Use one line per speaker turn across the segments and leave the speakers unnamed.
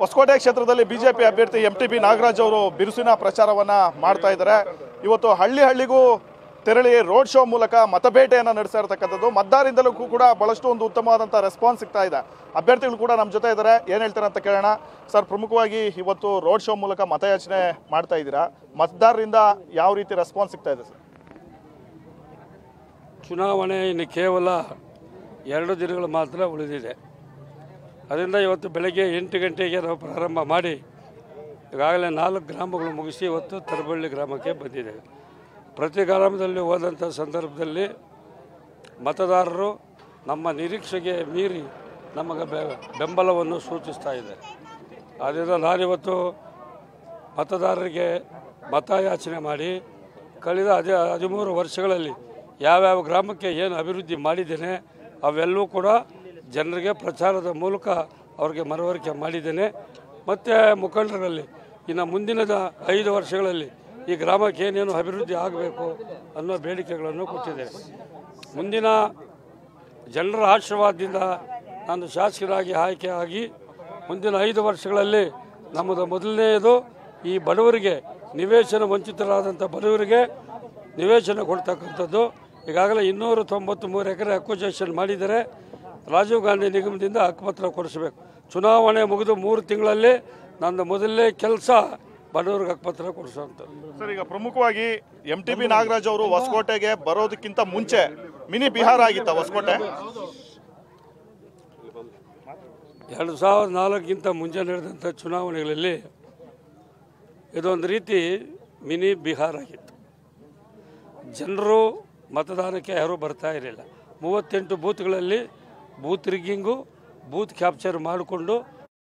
ಹೊಸಕೋಟೆ ಕ್ಷೇತ್ರದಲ್ಲಿ ಬಿಜೆಪಿ ಅಭ್ಯರ್ಥಿ M T B Nagaraj ಅವರು ಬಿರುಸಿನ ಪ್ರಚಾರವನ್ನ ಮಾಡ್ತಾ ಇದ್ದಾರೆ ಇವತ್ತು ಹಳ್ಳಿ ಹಳ್ಳಿಗೂ ತೆರಳಿ ರೋಡ್ ಶೋ ಮೂಲಕ ಮತಬೇಟೆಯನ್ನು ನಡೆಸ್ತಾ ಇರತಕ್ಕಂಥದ್ದು ಮತದಾರಿಂದಲೂ ಕೂಡ ಬಹಳಷ್ಟು ಒಂದು ಉತ್ತಮವಾದಂಥ ರೆಸ್ಪಾನ್ಸ್ ಸಿಗ್ತಾ ಇದೆ ಅಭ್ಯರ್ಥಿಗಳು ಕೂಡ ನಮ್ಮ ಜೊತೆ ಇದ್ದಾರೆ ಏನು ಹೇಳ್ತಾರೆ ಅಂತ ಕೇಳೋಣ ಸರ್ ಪ್ರಮುಖವಾಗಿ ಇವತ್ತು ರೋಡ್ ಶೋ ಮೂಲಕ ಮತಯಾಚನೆ ಮಾಡ್ತಾ ಇದ್ದೀರಾ ಮತದಾರರಿಂದ ಯಾವ ರೀತಿ ರೆಸ್ಪಾನ್ಸ್ ಸಿಗ್ತಾ ಇದೆ ಸರ್
ಚುನಾವಣೆ ಇನ್ನು ಕೇವಲ ಎರಡು ದಿನಗಳು ಮಾತ್ರ ಉಳಿದಿದೆ ಅದರಿಂದ ಇವತ್ತು ಬೆಳಗ್ಗೆ ಎಂಟು ಗಂಟೆಗೆ ನಾವು ಪ್ರಾರಂಭ ಮಾಡಿ ಈಗಾಗಲೇ ನಾಲ್ಕು ಗ್ರಾಮಗಳು ಮುಗಿಸಿ ಇವತ್ತು ತರಬಳ್ಳಿ ಗ್ರಾಮಕ್ಕೆ ಬಂದಿದ್ದೇವೆ ಪ್ರತಿ ಗ್ರಾಮದಲ್ಲಿ ಹೋದಂಥ ಸಂದರ್ಭದಲ್ಲಿ ಮತದಾರರು ನಮ್ಮ ನಿರೀಕ್ಷೆಗೆ ಮೀರಿ ನಮಗೆ ಬೆ- ಬೆಂಬಲವನ್ನು ಸೂಚಿಸ್ತಾ ಇದ್ದಾರೆ ಆದ್ದರಿಂದ ನಾನಿವತ್ತು ಮತದಾರರಿಗೆ ಮತಯಾಚನೆ ಮಾಡಿ ಕಳೆದ ಹದಿ ಹದಿಮೂರು ವರ್ಷಗಳಲ್ಲಿ ಯಾವ್ಯಾವ ಗ್ರಾಮಕ್ಕೆ ಏನು ಅಭಿವೃದ್ಧಿ ಮಾಡಿದ್ದೇನೆ ಅವೆಲ್ಲವೂ ಕೂಡ ಜನರಿಗೆ ಪ್ರಚಾರದ ಮೂಲಕ ಅವ್ರಿಗೆ ಮನವರಿಕೆ ಮಾಡಿದ್ದೇನೆ ಮತ್ತು ಮುಖಂಡರಲ್ಲಿ ಇನ್ನು ಮುಂದಿನದ ಐದು ವರ್ಷಗಳಲ್ಲಿ ಈ ಗ್ರಾಮಕ್ಕೆ ಏನೇನು ಅಭಿವೃದ್ಧಿ ಆಗಬೇಕು ಅನ್ನೋ ಬೇಡಿಕೆಗಳನ್ನು ಕೊಟ್ಟಿದ್ದೇನೆ ಮುಂದಿನ ಜನರ ಆಶೀರ್ವಾದದಿಂದ ನಾನು ಶಾಸಕರಾಗಿ ಆಯ್ಕೆ ಆಗಿ ಮುಂದಿನ ಐದು ವರ್ಷಗಳಲ್ಲಿ ನಮ್ಮದು ಮೊದಲನೆಯದು ಈ ಬಡವರಿಗೆ ನಿವೇಶನ ವಂಚಿತರಾದಂಥ ಬಡವರಿಗೆ ನಿವೇಶನ ಕೊಡ್ತಕ್ಕಂಥದ್ದು ಈಗಾಗಲೇ ಇನ್ನೂರ ತೊಂಬತ್ತ್ಮೂರು ಎಕರೆ ಅಕ್ವಿಜೇಷನ್ ಮಾಡಿದರೆ ರಾಜೀವ್ ಗಾಂಧಿ ನಿಗಮದಿಂದ ಹಕ್ಕುಪತ್ರ ಕೊಡಿಸಬೇಕು ಚುನಾವಣೆ ಮುಗಿದು ಮೂರು ತಿಂಗಳಲ್ಲಿ ನನ್ನ ಮೊದಲನೇ ಕೆಲಸ ಬಡವರಿಗೆ ಹಕ್ಕುಪತ್ರ ಕೊಡಿಸುವಂಥದ್ದು
ಸರ್ ಈಗ ಪ್ರಮುಖವಾಗಿ ಎಂ ಟಿ ಬಿ ನಾಗರಾಜ್ ಅವರು ಹೊಸಕೋಟೆಗೆ ಬರೋದಕ್ಕಿಂತ ಮುಂಚೆ ಮಿನಿ ಬಿಹಾರ ಆಗಿತ್ತ ಹೊಸಕೋಟೆ
ಎರಡು ಸಾವಿರದ ನಾಲ್ಕಿಗಿಂತ ಮುಂಚೆ ನಡೆದಂಥ ಚುನಾವಣೆಗಳಲ್ಲಿ ಇದೊಂದು ರೀತಿ ಮಿನಿ ಬಿಹಾರ ಆಗಿತ್ತು ಜನರು ಮತದಾನಕ್ಕೆ ಯಾರೂ ಬರ್ತಾ ಇರಲಿಲ್ಲ ಮೂವತ್ತೆಂಟು ಬೂತ್ಗಳಲ್ಲಿ ಬೂತ್ ರಿಗ್ಗಿಂಗು ಬೂತ್ ಕ್ಯಾಪ್ಚರ್ ಮಾಡಿಕೊಂಡು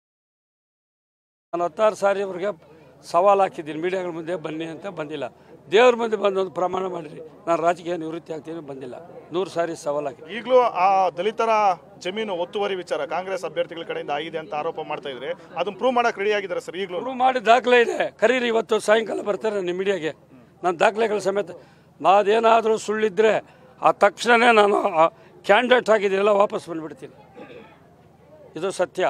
ನಾನು ಹತ್ತಾರು ಸಾರಿ ಅವ್ರಿಗೆ ಸವಾಲು ಹಾಕಿದ್ದೀನಿ ಮೀಡಿಯಾಗಳ ಮುಂದೆ ಬನ್ನಿ ಅಂತ ಬಂದಿಲ್ಲ ದೇವ್ರ ಮುಂದೆ ಬಂದು ಒಂದು ಪ್ರಮಾಣ ಮಾಡಿರಿ ನಾನು ರಾಜಕೀಯ ನಿವೃತ್ತಿ ಆಗ್ತೀನಿ ಬಂದಿಲ್ಲ ನೂರು ಸಾರಿ ಸವಾಲು ಹಾಕಿ
ಈಗಲೂ ಆ ದಲಿತರ ಜಮೀನು ಒತ್ತುವರಿ ವಿಚಾರ ಕಾಂಗ್ರೆಸ್ ಅಭ್ಯರ್ಥಿಗಳ ಕಡೆಯಿಂದ ಆಗಿದೆ ಅಂತ ಆರೋಪ ಮಾಡ್ತಾ ಇದ್ರೆ ಅದನ್ನ ಪ್ರೂವ್ ಮಾಡಕ್ ರೆಡಿ ಆಗಿದ್ದಾರೆ ಸರ್ ಈಗಲೂ
ಪ್ರೂವ್ ಮಾಡಿ ದಾಖಲೆ ಇದೆ ಕರೀರಿ ಇವತ್ತು ಸಾಯಂಕಾಲ ಬರ್ತಾರೆ ನಿಮ್ಮ ಮೀಡಿಯಾಗೆ ನನ್ನ ದಾಖಲೆಗಳ ಸಮೇತ ನಾದೇನಾದರೂ ಸುಳ್ಳಿದ್ರೆ ಆ ತಕ್ಷಣವೇ ನಾನು ಕ್ಯಾಂಡಿಡೇಟ್ ಆಗಿದ್ದೀನಲ್ಲ ವಾಪಸ್ ಬಂದುಬಿಡ್ತೀನಿ ಇದು ಸತ್ಯ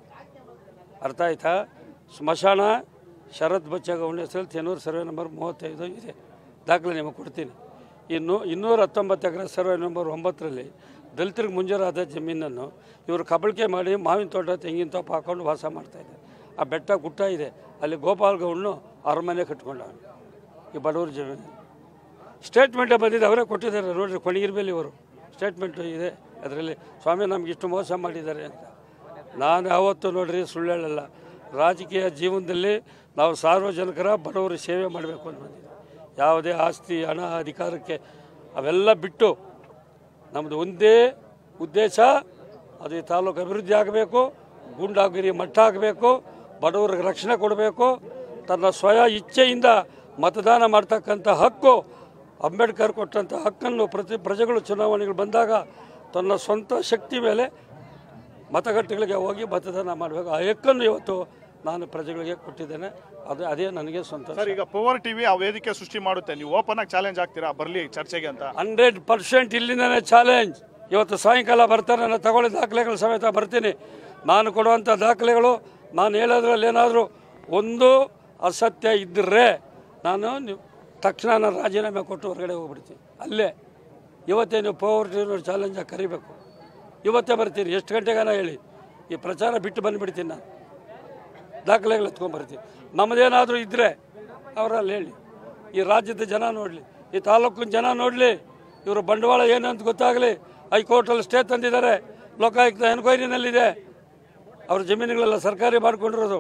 ಅರ್ಥ ಆಯ್ತಾ ಸ್ಮಶಾನ ಶರತ್ ಬಚ್ಚೇಗೌಡ ಹೆಸರಲ್ಲಿ ತೆನೂರು ಸರ್ವೆ ನಂಬರ್ ಮೂವತ್ತೈದು ಇದೆ ದಾಖಲೆ ನಿಮಗೆ ಕೊಡ್ತೀನಿ ಇನ್ನು ಇನ್ನೂರ ಹತ್ತೊಂಬತ್ತು ಎಕರೆ ಸರ್ವೆ ನಂಬರ್ ಒಂಬತ್ತರಲ್ಲಿ ದಲಿತರಿಗೆ ಮುಂಜಾರಾದ ಜಮೀನನ್ನು ಇವರು ಕಬಳಿಕೆ ಮಾಡಿ ಮಾವಿನ ತೋಟ ತೆಂಗಿನ ತೋಪ ಹಾಕೊಂಡು ವಾಸ ಮಾಡ್ತಾಯಿದ್ದಾರೆ ಆ ಬೆಟ್ಟ ಗುಟ್ಟ ಇದೆ ಅಲ್ಲಿ ಗೋಪಾಲ್ ಗೌಡ್ನು ಅರಮನೆ ಕಟ್ಕೊಂಡವನು ಈ ಬಡವ್ರ ಜಮೀನು ಸ್ಟೇಟ್ಮೆಂಟೇ ಬಂದಿದೆ ಅವರೇ ಕೊಟ್ಟಿದ್ದಾರೆ ನೋಡಿರಿ ಕೊಣಗಿರ್ಬೇಲಿ ಇವರು ಸ್ಟೇಟ್ಮೆಂಟು ಇದೆ ಅದರಲ್ಲಿ ಸ್ವಾಮಿ ನಮ್ಗೆ ಇಷ್ಟು ಮೋಸ ಮಾಡಿದ್ದಾರೆ ಅಂತ ನಾನು ಯಾವತ್ತೂ ನೋಡ್ರಿ ಸುಳ್ಳು ಹೇಳಲ್ಲ ರಾಜಕೀಯ ಜೀವನದಲ್ಲಿ ನಾವು ಸಾರ್ವಜನಿಕರ ಬಡವರ ಸೇವೆ ಮಾಡಬೇಕು ಅಂತ ಬಂದಿದ್ದೀವಿ ಯಾವುದೇ ಆಸ್ತಿ ಹಣ ಅಧಿಕಾರಕ್ಕೆ ಅವೆಲ್ಲ ಬಿಟ್ಟು ನಮ್ಮದು ಒಂದೇ ಉದ್ದೇಶ ಅದು ಈ ತಾಲೂಕು ಅಭಿವೃದ್ಧಿ ಆಗಬೇಕು ಗೂಂಡಾಗಿರಿ ಮಟ್ಟ ಆಗಬೇಕು ಬಡವರಿಗೆ ರಕ್ಷಣೆ ಕೊಡಬೇಕು ತನ್ನ ಸ್ವಯ ಇಚ್ಛೆಯಿಂದ ಮತದಾನ ಮಾಡ್ತಕ್ಕಂಥ ಹಕ್ಕು ಅಂಬೇಡ್ಕರ್ ಕೊಟ್ಟಂಥ ಹಕ್ಕನ್ನು ಪ್ರತಿ ಪ್ರಜೆಗಳು ಚುನಾವಣೆಗಳು ಬಂದಾಗ ತನ್ನ ಸ್ವಂತ ಶಕ್ತಿ ಮೇಲೆ ಮತಗಟ್ಟೆಗಳಿಗೆ ಹೋಗಿ ಮತದಾನ ಮಾಡಬೇಕು ಆ ಹಕ್ಕನ್ನು ಇವತ್ತು ನಾನು ಪ್ರಜೆಗಳಿಗೆ ಕೊಟ್ಟಿದ್ದೇನೆ ಅದು ಅದೇ ನನಗೆ ಸಂತೋಷ
ಸರ್ ಈಗ ಪವರ್ ಟಿವಿ ಆ ವೇದಿಕೆ ಸೃಷ್ಟಿ ಮಾಡುತ್ತೆ ನೀವು ಓಪನ್ ಆಗಿ ಚಾಲೆಂಜ್ ಆಗ್ತೀರಾ ಬರ್ಲಿ ಚರ್ಚೆಗೆ ಅಂತ
ಹಂಡ್ರೆಡ್ ಪರ್ಸೆಂಟ್ ಇಲ್ಲಿಂದನೇ ಚಾಲೆಂಜ್ ಇವತ್ತು ಸಾಯಂಕಾಲ ಬರ್ತಾರೆ ನಾನು ತಗೊಳ್ಳಿ ದಾಖಲೆಗಳ ಸಮೇತ ಬರ್ತೀನಿ ನಾನು ಕೊಡುವಂಥ ದಾಖಲೆಗಳು ನಾನು ಹೇಳೋದ್ರಲ್ಲಿ ಏನಾದರೂ ಒಂದು ಅಸತ್ಯ ಇದ್ದರೆ ನಾನು ನೀವು ತಕ್ಷಣ ನಾನು ರಾಜೀನಾಮೆ ಕೊಟ್ಟು ಹೊರಗಡೆ ಹೋಗ್ಬಿಡ್ತೀನಿ ಅಲ್ಲೇ ಇವತ್ತೇ ನೀವು ಪವರ್ ಟಿವಿ ಚಾಲೆಂಜಾಗಿ ಕರಿಬೇಕು ಇವತ್ತೇ ಬರ್ತೀನಿ ಎಷ್ಟು ಗಂಟೆಗಾನ ಹೇಳಿ ಈ ಪ್ರಚಾರ ಬಿಟ್ಟು ಬಂದುಬಿಡ್ತೀನಿ ನಾನು ದಾಖಲೆಗಳು ಎತ್ಕೊಂಡ್ಬರ್ತೀವಿ ನಮ್ಮದೇನಾದರೂ ಇದ್ದರೆ ಅವರಲ್ಲಿ ಹೇಳಿ ಈ ರಾಜ್ಯದ ಜನ ನೋಡಲಿ ಈ ತಾಲೂಕಿನ ಜನ ನೋಡಲಿ ಇವರು ಬಂಡವಾಳ ಏನು ಅಂತ ಗೊತ್ತಾಗಲಿ ಹೈಕೋರ್ಟಲ್ಲಿ ಸ್ಟೇ ತಂದಿದ್ದಾರೆ ಲೋಕಾಯುಕ್ತ ಎನ್ಕ್ವೈರಿನಲ್ಲಿದೆ ಅವ್ರ ಜಮೀನುಗಳೆಲ್ಲ ಸರ್ಕಾರಿ ಮಾಡ್ಕೊಂಡಿರೋದು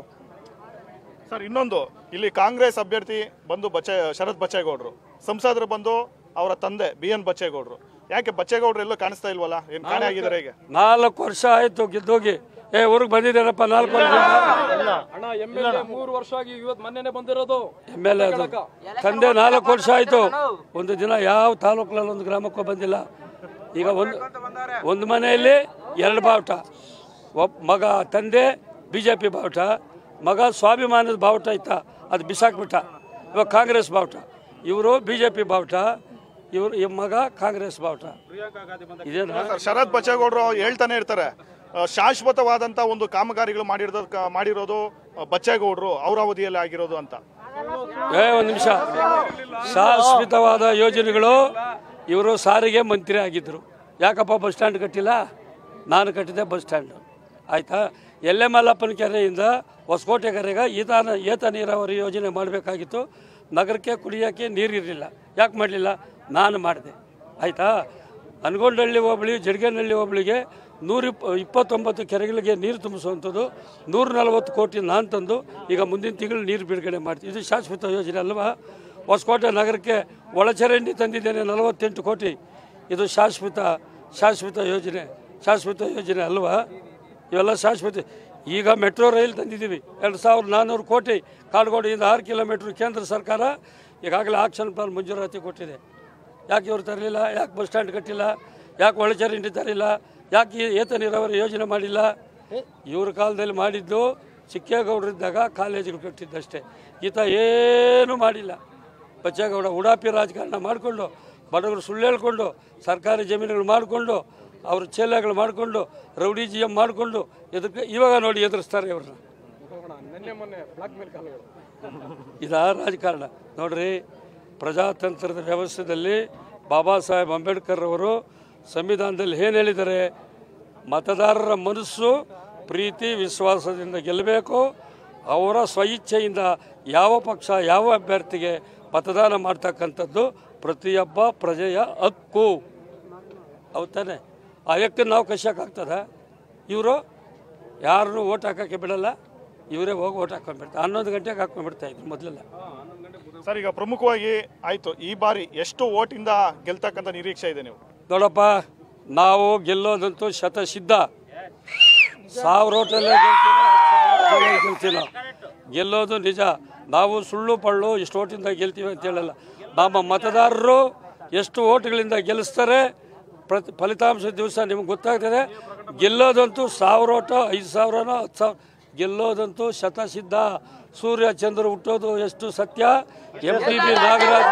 ಸರ್ ಇನ್ನೊಂದು ಇಲ್ಲಿ ಕಾಂಗ್ರೆಸ್ ಅಭ್ಯರ್ಥಿ ಬಂದು ಬಚ್ಚೆ ಶರತ್ ಬಚ್ಚೇಗೌಡರು ಸಂಸದರು ಬಂದು ಅವರ ತಂದೆ ಬಿ ಎನ್ ಬಚ್ಚೇಗೌಡರು ಯಾಕೆ ಬಚ್ಚೇಗೌಡರು ಎಲ್ಲೂ ಕಾಣಿಸ್ತಾ ಇಲ್ವಲ್ಲ ಏನ್ ಕಾಣೆ ಆಗಿದ್ದಾರೆ ಹೇಗೆ
ನಾಲ್ಕು ವರ್ಷ ಆಯಿತು ಗೆದ್ದೋಗಿ ಏ ಊರಿಗೆ ಬಂದಿದ್ದಾರಪ್ಪ ನಾಲ್ಕು ವರ್ಷ
ಅಣ್ಣ ಎಮ್ ಎಲ್ ಎ ಮೂರು ವರ್ಷ ಆಗಿ ಇವತ್ತು ಮೊನ್ನೆನೆ ಬಂದಿರೋದು
ಎಮ್ ಎಲ್ ಎ ಅದು ತಂದೆ ನಾಲ್ಕು ವರ್ಷ ಆಯಿತು ಒಂದು ದಿನ ಯಾವ ತಾಲೂಕಿನಲ್ಲಿ ಒಂದು ಗ್ರಾಮಕ್ಕೂ ಬಂದಿಲ್ಲ ಈಗ ಒಂದು ಒಂದು ಮನೆಯಲ್ಲಿ ಎರಡು ಬಾವುಟ ಒಬ್ಬ ಮಗ ತಂದೆ ಬಿ ಜೆ ಪಿ ಬಾವುಟ ಮಗ ಸ್ವಾಭಿಮಾನದ ಬಾವುಟ ಇತ್ತ ಅದು ಬಿಸಾಕ್ಬಿಟ್ಟ ಇವಾಗ ಕಾಂಗ್ರೆಸ್ ಬಾವುಟ ಇವರು ಬಿ ಜೆ ಪಿ ಬಾವುಟ ಇವರು ಈ ಮಗ ಕಾಂಗ್ರೆಸ್ ಬಾವುಟ ಇದೇನಾ
ಸರ್ ಶರತ್ ಬಚ್ಚೇಗೌಡರು ಹೇಳ್ತಾನೆ ಇರ್ತಾರೆ ಆ, ಶಾಶ್ವತವಾದಂಥ ಒಂದು ಕಾಮಗಾರಿಗಳು ಮಾಡಿರೋದು ಮಾಡಿರೋದು ಆ, ಬಚ್ಚೇಗೌಡರು ಅವರ ಅವಧಿಯಲ್ಲಿ ಆಗಿರೋದು ಅಂತ
ಏ ಒಂದು ನಿಮಿಷ ಶಾಶ್ವತವಾದ ಯೋಜನೆಗಳು ಇವರು ಸಾರಿಗೆ ಮಂತ್ರಿ ಆಗಿದ್ದರು ಯಾಕಪ್ಪ ಬಸ್ ಸ್ಟ್ಯಾಂಡ್ ಕಟ್ಟಿಲ್ಲ ನಾನು ಕಟ್ಟಿದೆ ಬಸ್ ಸ್ಟ್ಯಾಂಡ್ ಆಯಿತಾ ಎಲ್ಲೆ ಮಲ್ಲಪ್ಪನ ಕೆರೆಯಿಂದ ಹೊಸಕೋಟೆ ಕೆರೆಗೆ ಈತಾನ ಏತ ನೀರಾವರಿ ಯೋಜನೆ ಮಾಡಬೇಕಾಗಿತ್ತು ನಗರಕ್ಕೆ ಕುಡಿಯೋಕ್ಕೆ ನೀರಿರಲಿಲ್ಲ ಯಾಕೆ ಮಾಡಲಿಲ್ಲ ನಾನು ಮಾಡಿದೆ ಆಯಿತಾ ಅನಗೊಂಡಹಳ್ಳಿ ಹೋಬಳಿ ಜಡಗನಹಳ್ಳಿ ಹೋಬಳಿಗೆ ನೂರಿಪ್ಪ ಇಪ್ಪತ್ತೊಂಬತ್ತು ಕೆರೆಗಳಿಗೆ ನೀರು ತುಂಬಿಸುವಂಥದ್ದು ನೂರ ನಲವತ್ತು ಕೋಟಿ ನಾನು ತಂದು ಈಗ ಮುಂದಿನ ತಿಂಗಳು ನೀರು ಬಿಡುಗಡೆ ಮಾಡ್ತೀವಿ ಇದು ಶಾಶ್ವತ ಯೋಜನೆ ಅಲ್ವಾ ಹೊಸಕೋಟೆ ನಗರಕ್ಕೆ ಒಳಚರಂಡಿ ತಂದಿದ್ದೇನೆ ನಲವತ್ತೆಂಟು ಕೋಟಿ ಇದು ಶಾಶ್ವತ ಶಾಶ್ವತ ಯೋಜನೆ ಶಾಶ್ವತ ಯೋಜನೆ ಅಲ್ವಾ ಇವೆಲ್ಲ ಶಾಶ್ವತ ಈಗ ಮೆಟ್ರೋ ರೈಲ್ ತಂದಿದ್ದೀವಿ ಎರಡು ಸಾವಿರದ ನಾನ್ನೂರು ಕೋಟಿ ಕಾಡುಗೋಡಿಯಿಂದ ಆರು ಕಿಲೋಮೀಟ್ರ್ ಕೇಂದ್ರ ಸರ್ಕಾರ ಈಗಾಗಲೇ ಆಕ್ಷನ್ ಪ್ಲಾನ್ ಮಂಜೂರಾತಿ ಕೊಟ್ಟಿದೆ ಯಾಕೆ ಇವರು ತರಲಿಲ್ಲ ಯಾಕೆ ಬಸ್ ಸ್ಟ್ಯಾಂಡ್ ಕಟ್ಟಿಲ್ಲ ಯಾಕೆ ಒಳಚರಂಡಿ ತರಲಿಲ್ಲ ಯಾಕೆ ಈ ಏತ ನೀರಾವರಿ ಯೋಜನೆ ಮಾಡಿಲ್ಲ ಇವ್ರ ಕಾಲದಲ್ಲಿ ಮಾಡಿದ್ದು ಚಿಕ್ಕೇಗೌಡರಿದ್ದಾಗ ಕಾಲೇಜುಗಳು ಕಟ್ಟಿದ್ದಷ್ಟೇ ಈತ ಏನೂ ಮಾಡಿಲ್ಲ ಬಚ್ಚೇಗೌಡ ಉಡಾಪಿ ರಾಜಕಾರಣ ಮಾಡಿಕೊಂಡು ಬಡವರು ಸುಳ್ಳು ಹೇಳ್ಕೊಂಡು ಸರ್ಕಾರಿ ಜಮೀನುಗಳು ಮಾಡಿಕೊಂಡು ಅವ್ರ ಚೇಲೆಗಳು ಮಾಡಿಕೊಂಡು ರೌಡಿ ಜಿ ಎಮ್ ಮಾಡಿಕೊಂಡು ಎದಕ್ಕೆ ಇವಾಗ ನೋಡಿ ಎದುರಿಸ್ತಾರೆ ಇವ್ರನ್ನ
ನಿನ್ನೆ ಮೊನ್ನೆ ಬ್ಲಾಕ್ ಮೇಲ್ ಕಾಲುಗಳು
ಇದಾ ರಾಜಕಾರಣ ನೋಡ್ರಿ ಪ್ರಜಾತಂತ್ರದ ವ್ಯವಸ್ಥೆಯಲ್ಲಿ ಬಾಬಾ ಸಾಹೇಬ್ ಅಂಬೇಡ್ಕರ್ ಅವರು ಸಂವಿಧಾನದಲ್ಲಿ ಏನು ಹೇಳಿದ್ದಾರೆ ಮತದಾರರ ಮನಸ್ಸು ಪ್ರೀತಿ ವಿಶ್ವಾಸದಿಂದ ಗೆಲ್ಲಬೇಕು ಅವರ ಸ್ವಇಚ್ಛೆಯಿಂದ ಯಾವ ಪಕ್ಷ ಯಾವ ಅಭ್ಯರ್ಥಿಗೆ ಮತದಾನ ಮಾಡ್ತಕ್ಕಂಥದ್ದು ಪ್ರತಿಯೊಬ್ಬ ಪ್ರಜೆಯ ಹಕ್ಕು ಹೌದ್ ತಾನೆ ಆ ಹಕ್ಕನ್ನು ನಾವು ಕಸಿಯೋಕ್ಕಾಗ್ತದ ಇವರು ಯಾರನ್ನೂ ಓಟ್ ಹಾಕೋಕ್ಕೆ ಬಿಡಲ್ಲ ಇವರೇ ಹೋಗಿ ಓಟ್ ಹಾಕೊಂಡ್ಬಿಡ್ತಾರೆ ಹನ್ನೊಂದು ಗಂಟೆಗೆ ಹಾಕೊಂಡ್ಬಿಡ್ತಾ ಇದ್ರು ಮೊದಲೆಲ್ಲ
ಸರ್ ಈಗ ಪ್ರಮುಖವಾಗಿ ಆಯ್ತು ಈ ಬಾರಿ ಎಷ್ಟು ಓಟಿಂದ ಗೆಲ್ತಕ್ಕಂಥ ನಿರೀಕ್ಷೆ ಇದೆ ನೀವು
ನೋಡಪ್ಪ ನಾವು ಗೆಲ್ಲೋದಂತೂ ಶತಸಿದ್ಧ ಸಾವಿರ ಓಟಲ್ಲೇ ಗೆಲ್ತೀವಿ ನಾವು ಗೆಲ್ಲೋದು ನಿಜ ನಾವು ಸುಳ್ಳು ಪಳ್ಳು ಇಷ್ಟು ಓಟಿಂದ ಗೆಲ್ತೀವಿ ಅಂತ ಹೇಳಲ್ಲ ನಮ್ಮ ಮತದಾರರು ಎಷ್ಟು ಓಟ್ಗಳಿಂದ ಗೆಲ್ಲಿಸ್ತಾರೆ ಪ್ರತಿ ಫಲಿತಾಂಶ ದಿವಸ ನಿಮ್ಗೆ ಗೊತ್ತಾಗ್ತದೆ ಗೆಲ್ಲೋದಂತೂ ಸಾವಿರ ಓಟ ಐದು ಸಾವಿರನೋ ಹತ್ತು ಸಾವಿರ ಗೆಲ್ಲೋದಂತೂ ಶತಸಿದ್ಧ ಸೂರ್ಯ ಚಂದ್ರ ಹುಟ್ಟೋದು ಎಷ್ಟು ಸತ್ಯ ಎಂ ಟಿ ಬಿ ನಾಗರಾಜ್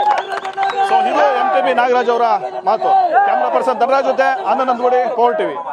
ಗೆಲ್ಲೋದು
ಸೊ ಇದು ಎಂ ಟಿ ಬಿ ನಾಗರಾಜ್ ಅವರ ಮಾತು ಕ್ಯಾಮ್ರಾ ಪರ್ಸನ್ ಧನರಾಜ್ ಜೊತೆ ಆನಂದ್ ನಂದಗೋಡಿ ಪವರ್ ಟಿವಿ